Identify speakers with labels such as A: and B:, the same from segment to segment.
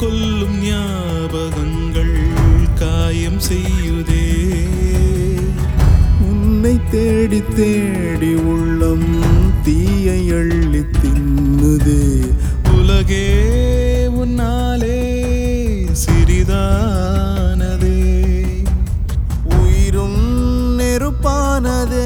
A: கொல்லும் ஞாபகங்கள் காயம் செய்யுதே
B: உன்னை தேடி தேடி உள்ளம் தீயை அள்ளி தின்னுதே
A: உலகே உன்னாலே சிறிதானதே
B: உயிரும் நெருப்பானதே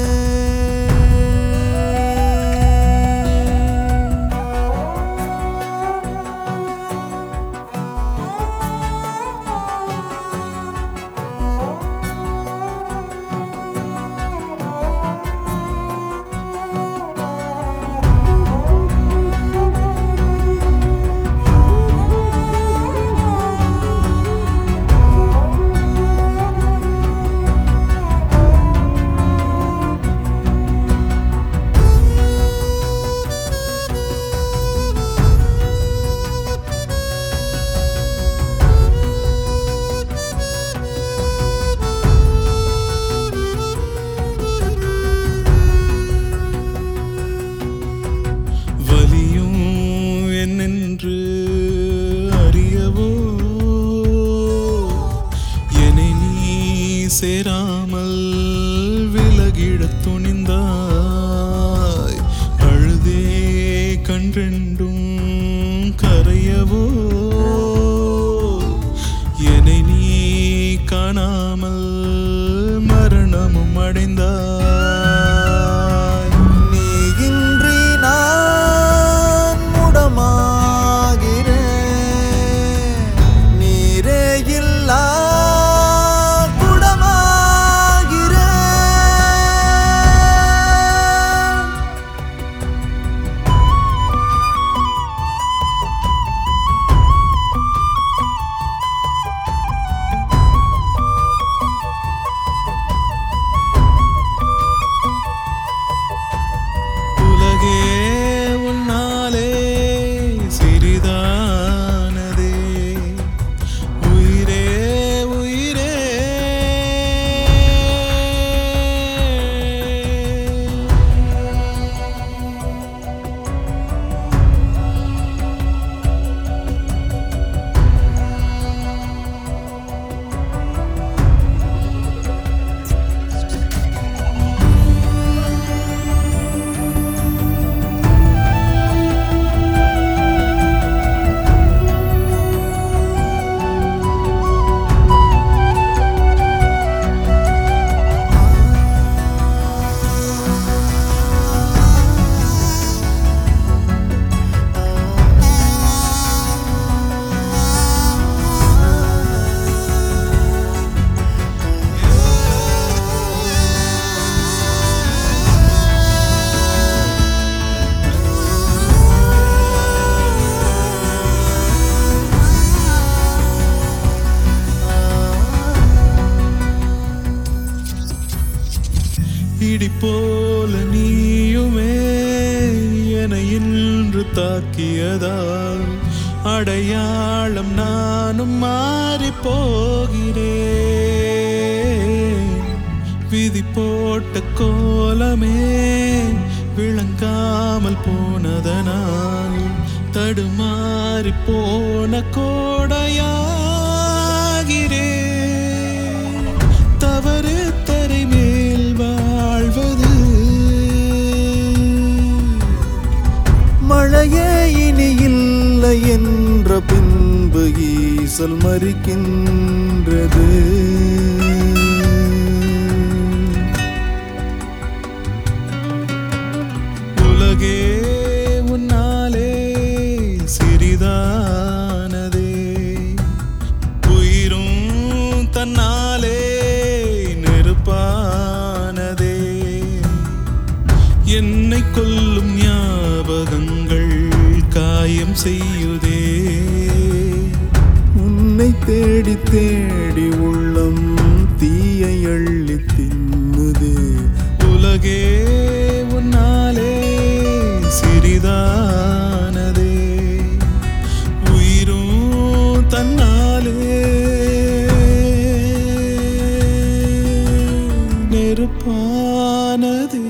A: வலியும் என்னென்று அறியவோ என்னை நீ சேராமல் விலகிடத் துணிந்தாய் அழுதே கன்றெண்டும் கரையவோ என்னை நீ காணாமல் மரணமும் அடைந்தாய்
B: நீ இன்றி நான் முடமாகிறேன் நீரே இல்லா குடமாகிறேன்
A: உலகே உன்னாலே சிறிதானதே உயிரே உயிரே இடி போல நீயுமே என இன்று தாக்கியதால் அடையாளம் நானும் மாறி போகிறேன் விதி போட்ட கோலமே விளங்காமல் போனதனால் தடுமாறி போன கோடையாகிறேன் தவறு தரை மேல் வாழ்வது
B: மழையே இனி இல்லை என்ற பின்பு ஈசல் மறிக்கின்றது
A: உலகே உன்னாலே சிறிதானதே உயிரும் தன்னாலே நெருப்பானதே என்னை கொல்லும் ஞாபகங்கள் காயம் செய்யுதே
B: உன்னை தேடி தேடி உள்ளம் தீயை அள்ளி தின்னுதே
A: உலகே உன்னாலே சிறிதானதே உயிரும் தன்னாலே நெருப்பானதே